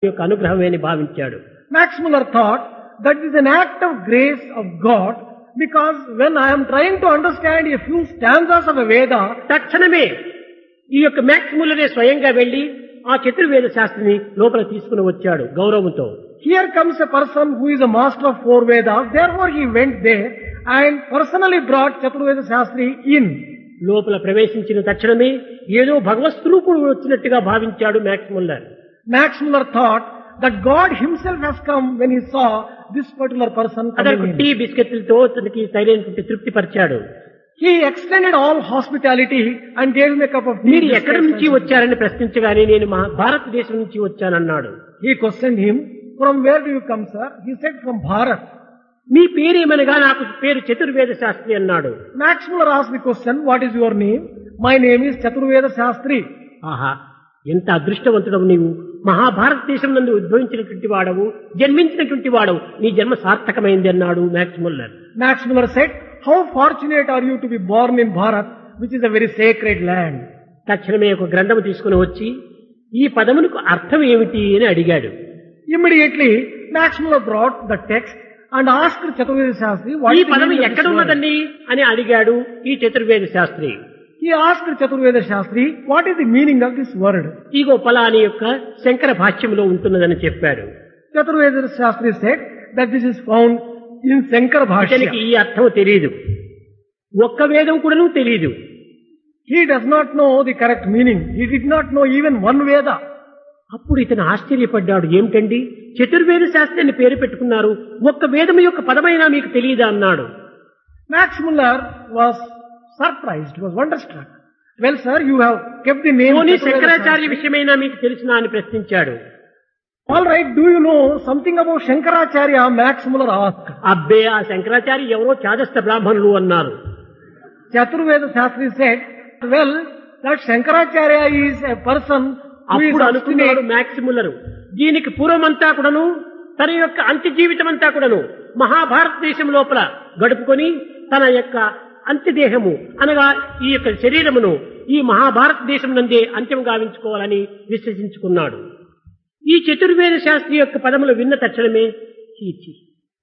యొక్క అనుగ్రహమే అని భావించాడు Max Muller thought that is an act of grace of God because when I am trying to understand a few stanzas of a Veda, తక్షణమే ఈ యొక్క max ముల్లరే స్వయంగా వెళ్లి ఆ చతుర్వేద శాస్త్రిని లోపల తీసుకుని వచ్చాడు గౌరవంతో here comes a person who is a master of four Vedas, therefore he went there and personally brought Chaturveda Shastri in. లోపల ప్రవేశించిన తక్షణమే ఏదో భగవత్ స్వరూపుడు వచ్చినట్టుగా భావించాడు Max Muller Max Muller thought that God himself has come when he saw this particular person అతనికి coming tea in. బిస్కెట్లతో తనకి సరైనటువంటి తృప్తి పరిచాడు He extended all hospitality and gave him a cup of tea. మీరు ఎక్కడి biscuits నుంచి and- వచ్చారని ప్రశ్నించగానే నేను మా భారతదేశం నుంచి వచ్చానన్నాడు He questioned him, from where do you come, sir? He said, from Bharat. మీ పేరేమనగా నాకు పేరు చతుర్వేద శాస్త్రి అన్నాడు Max Muller asked the question, what is your name? My name is Chaturveda Shastri. ఆహా ఎంత అదృష్టవంతుడవు నీవు మహాభారతదేశం నందు ఉద్భవించినటువంటి వాడవు జన్మించినటువంటి వాడవు నీ జన్మ సార్థకమైంది అన్నాడు Max Muller Max Muller said, how fortunate are you to be born in Bharat, which is a very sacred land. తక్షణమే ఒక గ్రంథం తీసుకుని వచ్చి ఈ పదమునకు అర్థం ఏమిటి అని అడిగాడు Immediately, Max Muller brought the text and asked Chaturveda Shastri, what ఈ is the పదం meaning of ఎక్కడ this word? ఉన్నదండి అని అడిగాడు ఈ చతుర్వేద Sastry He asked Chaturveda Shastri, what is the meaning of this word? ఇగో ఫలాని యొక్క శంకర భాష్యంలో ఉంటున్నదని చెప్పాడు Chaturveda Shastri said that this is found in Shankara అతనికి Bhashya. ఈ అర్థం తెలియదు ఒక్క వేదం కూడాను తెలియదు He does not know the correct meaning. He did not know even one Veda. అప్పుడు ఇతను ఆశ్చర్యపడ్డాడు ఏమిటండి చతుర్వేద శాస్త్రి అని పేరు పెట్టుకున్నారు ఒక్క వేదం యొక్క పదమైనా మీకు తెలియదా అన్నాడు Max Muller was surprised, was wonderstruck. Well, sir, you have kept the name. పోనీ Chaturveda శంకరాచార్య Shastri. విషయమైనా మీకు తెలిసినా అని ప్రశ్నించాడు All right, do you know something about Shankaracharya? Max Muller asked. అబ్బే ఆ శంకరాచార్య ఎవరో చాదస్త బ్రాహ్మణులు అన్నారు Chaturveda Shastri said, well, that Shankaracharya is a person who is అప్పుడు అనుకున్నాడు obstinate. మ్యాక్స్ ముల్లరు దీనికి పూర్వమంతా కూడాను తన యొక్క అంత్య జీవితం అంతా కూడాను మహాభారతదేశం లోపల గడుపుకొని తన యొక్క అంత్యదేహము అనగా ఈ యొక్క శరీరమును ఈ మహాభారతదేశం నందే అంత్యం గావించుకోవాలని విశ్వసించుకున్నాడు ఈ చతుర్వేద శాస్త్రి యొక్క పదములు విన్న తక్షణమే చీచి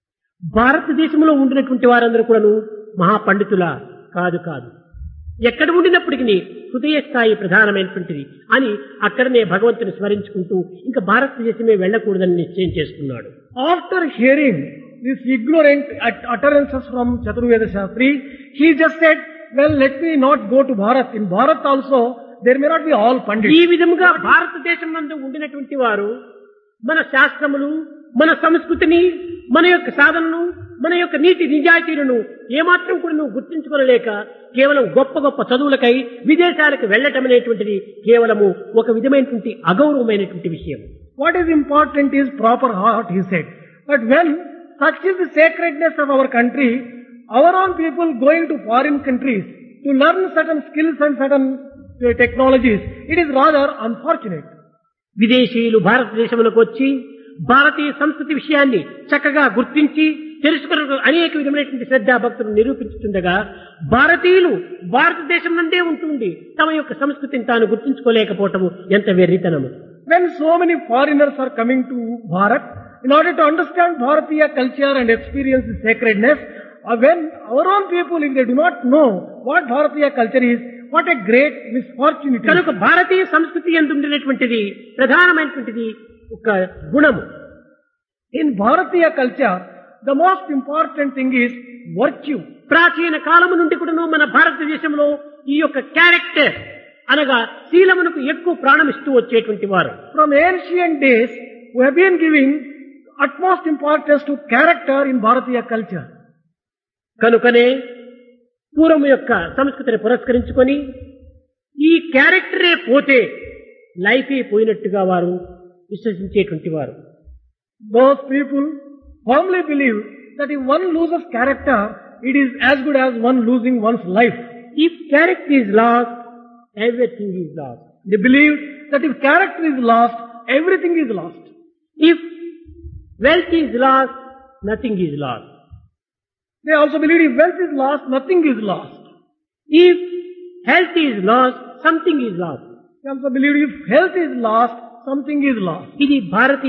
భారతదేశంలో ఉండినటువంటి వారందరూ కూడాను మహాపండితుల కాదు కాదు ఎక్కడ ఉండినప్పటికీ హృదయ స్థాయి ప్రధానమైనటువంటిది అని అక్కడనే భగవంతుని స్మరించుకుంటూ ఇంకా భారతదేశమే వెళ్ళకూడదని నిశ్చయం చేసుకున్నాడు After hearing these ignorant ut- utterances from Chaturveda Shastri, he just said, well, let me not go to Bharat. In Bharat also, there may not be all ఈ Pandits. విధముగా భారతదేశం నందు ఉండినటువంటి వారు మన శాస్త్రములు మన సంస్కృతిని మన యొక్క సాధనను మన యొక్క నీతి నిజాయితీలను ఏమాత్రం కూడా నువ్వు గుర్తించుకోలేక కేవలం గొప్ప గొప్ప చదువులకై విదేశాలకు వెళ్ళటం అనేటువంటిది కేవలము ఒక విధమైనటువంటి అగౌరవమైనటువంటి విషయం What is important is proper heart, he said. But when such is the sacredness of our country, our own people going to foreign countries to learn certain skills and certain uh, technologies, it is rather unfortunate. విదేశీయులు భారతదేశంలోకి వచ్చి భారతీయ సంస్కృతి విషయాన్ని చక్కగా గుర్తించి తెలుసుకున్న అనేక విధమైనటువంటి శ్రద్ధా భక్తులు నిరూపించుతుండగా భారతీయులు భారతదేశం నుండే ఉంటుండి తమ యొక్క సంస్కృతిని తాను గుర్తించుకోలేకపోవటము ఎంత వెర్రితనము When so many foreigners are coming to Bharat, in order to understand Bharatiya culture and experience the sacredness, uh, when our own people, if they do not know what Bharatiya culture is, what a great misfortune it is. కనుక భారతీయ సంస్కృతి ఎందు ఉండినటువంటిది ప్రధానమైనటువంటిది ఒక గుణము In Bharatiya culture, the most important thing is virtue. ప్రాచీన కాలము నుండి కూడాను మన భారతదేశంలో ఈ యొక్క క్యారెక్టర్ అనగా శీలమునకు ఎక్కువ ప్రాణమిస్తూ వచ్చేటువంటి వారు From ancient days, we have been giving utmost importance to character in Bharatiya culture. కనుకనే పూర్వం యొక్క సంస్కృతిని పురస్కరించుకొని ఈ క్యారెక్టరే పోతే లైఫే పోయినట్టుగా వారు విశ్వసించేటువంటి వారు Those people firmly believe that if one loses character, it is as good as one losing one's life. If character is lost everything is lost They believe that if character is lost, everything is lost. If wealth is lost nothing is lost They also believe if wealth is lost, nothing is lost. If health is lost something is lost They also believe if health is lost, something is lost. ఇది భారతీయ